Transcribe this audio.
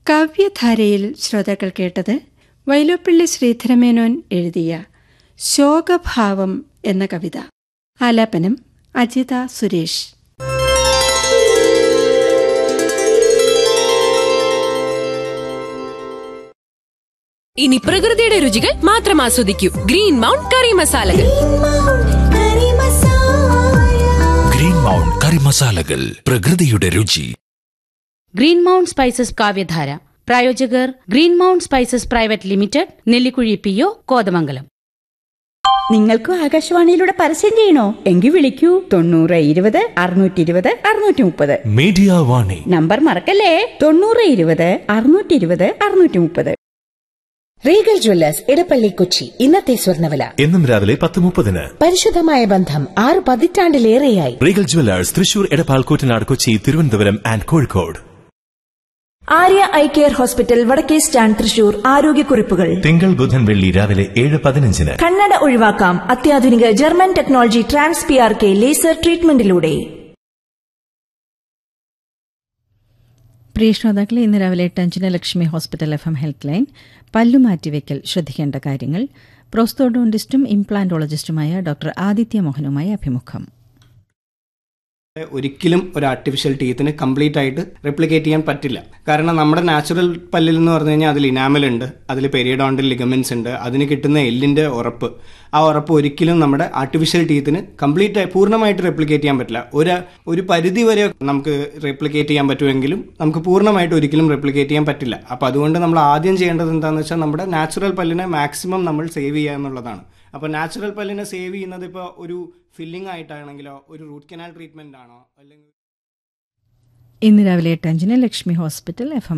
കാവ്യധാരയിൽ ശ്രോതാക്കൾ കേട്ടത് വൈലോപ്പിള്ളി ശ്രീധരമേനോൻ എഴുതിയ ശോകഭാവം എന്ന കവിത ആലാപനം അജിത സുരേഷ് ഇനി പ്രകൃതിയുടെ രുചികൾ മാത്രം ആസ്വദിക്കൂ ഗ്രീൻ മൗണ്ട് കറി മസാലകൾ ഗ്രീൻ മൗണ്ട് കറി മസാലകൾ പ്രകൃതിയുടെ രുചി ഗ്രീൻ മൗണ്ട് സ്പൈസസ് കാവ്യധാര പ്രായോജകർ green mount spices private limited Nellikuzhi P O Kothamangalam നിങ്ങൾക്കും ആകാശവാണിയിലൂടെ പരസ്യം ചെയ്യണോ എങ്കിൽ വിളിക്കൂ തൊണ്ണൂറ് ഇരുപത് അറുന്നൂറ്റി ഇരുപത് അറുന്നൂറ്റി മുപ്പത് മീഡിയ വാണി നമ്പർ മറക്കല്ലേ തൊണ്ണൂറ് ഇരുപത് അറുന്നൂറ്റി ഇരുപത് അറുന്നൂറ്റി മുപ്പത് റീഗൽ ജ്വല്ലേഴ്സ് ഇടപ്പള്ളി കൊച്ചി ഇന്നത്തെ സ്വർണ്ണവില എന്നും രാവിലെ പത്ത് മുപ്പതിന് പരിശുദ്ധമായ ബന്ധം ആറ് പതിറ്റാണ്ടിലേറെയായി regal jewellers Thrissur Edappal Koottanad Kochi Thiruvananthapuram and Kozhikode Arya eye care hospital വടക്കേ സ്റ്റാൻഡ് തൃശൂർ ആരോഗ്യക്കുറിപ്പുകൾ തിങ്കൾ ബുധൻ വെള്ളി രാവിലെ ഏഴ് പതിനഞ്ചിന് കണ്ണട ഒഴിവാക്കാം അത്യാധുനിക German technology trans P R K laser ട്രീറ്റ്മെന്റിലൂടെ പ്രിയ ശ്രോതാക്കളെ ഇന്ന് രാവിലെ എട്ട് അഞ്ചിന് Lakshmi hospital F M health line പല്ലുമാറ്റിവെക്കൽ ശ്രദ്ധിക്കേണ്ട കാര്യങ്ങൾ പ്രോസ്തോഡോണ്ടിസ്റ്റും ഇംപ്ലാന്റോളജിസ്റ്റുമായ ഡോക്ടർ ആദിത്യ മോഹനുമായി അഭിമുഖം ഒരിക്കലും ഒരു ആർട്ടിഫിഷ്യൽ ടീത്തിന് കംപ്ലീറ്റ് ആയിട്ട് റെപ്ലിക്കേറ്റ് ചെയ്യാൻ പറ്റില്ല കാരണം നമ്മുടെ നാച്ചുറൽ പല്ലിൽ എന്ന് പറഞ്ഞു കഴിഞ്ഞാൽ അതിൽ ഇനാമൽ ഉണ്ട് അതിൽ പെരിയഡോണ്ടൽ ലിഗമെന്റ്സ് ഉണ്ട് അതിന് കിട്ടുന്ന എല്ലിന്റെ ഉറപ്പ് ആ ഉറപ്പ് ഒരിക്കലും നമ്മുടെ ആർട്ടിഫിഷ്യൽ ടീത്തിന് കംപ്ലീറ്റ് ആയി പൂർണ്ണമായിട്ട് റെപ്ലിക്കേറ്റ് ചെയ്യാൻ പറ്റില്ല ഒരു ഒരു പരിധി വരെ നമുക്ക് റെപ്ലിക്കേറ്റ് ചെയ്യാൻ പറ്റുമെങ്കിലും നമുക്ക് പൂർണ്ണമായിട്ട് ഒരിക്കലും റെപ്ലിക്കേറ്റ് ചെയ്യാൻ പറ്റില്ല അപ്പോൾ അതുകൊണ്ട് നമ്മൾ ആദ്യം ചെയ്യേണ്ടത് എന്താണെന്ന് വെച്ചാൽ നമ്മുടെ നാച്ചുറൽ പല്ലിനെ മാക്സിമം നമ്മൾ സേവ് ചെയ്യുക എന്നുള്ളതാണ് അപ്പോൾ നാച്ചുറൽ പല്ലിനെ സേവ് ചെയ്യുന്നത് ഇപ്പോൾ ഒരു ഫില്ലിംഗ് ആയിട്ടാണെങ്കിലോ ഒരു റൂട്ട് കനാൽ ട്രീറ്റ്മെന്റ് ആണോ അല്ലെങ്കിൽ ഇന്ന് രാവിലെ എട്ട് അഞ്ചിന് ലക്ഷ്മി ഹോസ്പിറ്റൽ എഫ് എം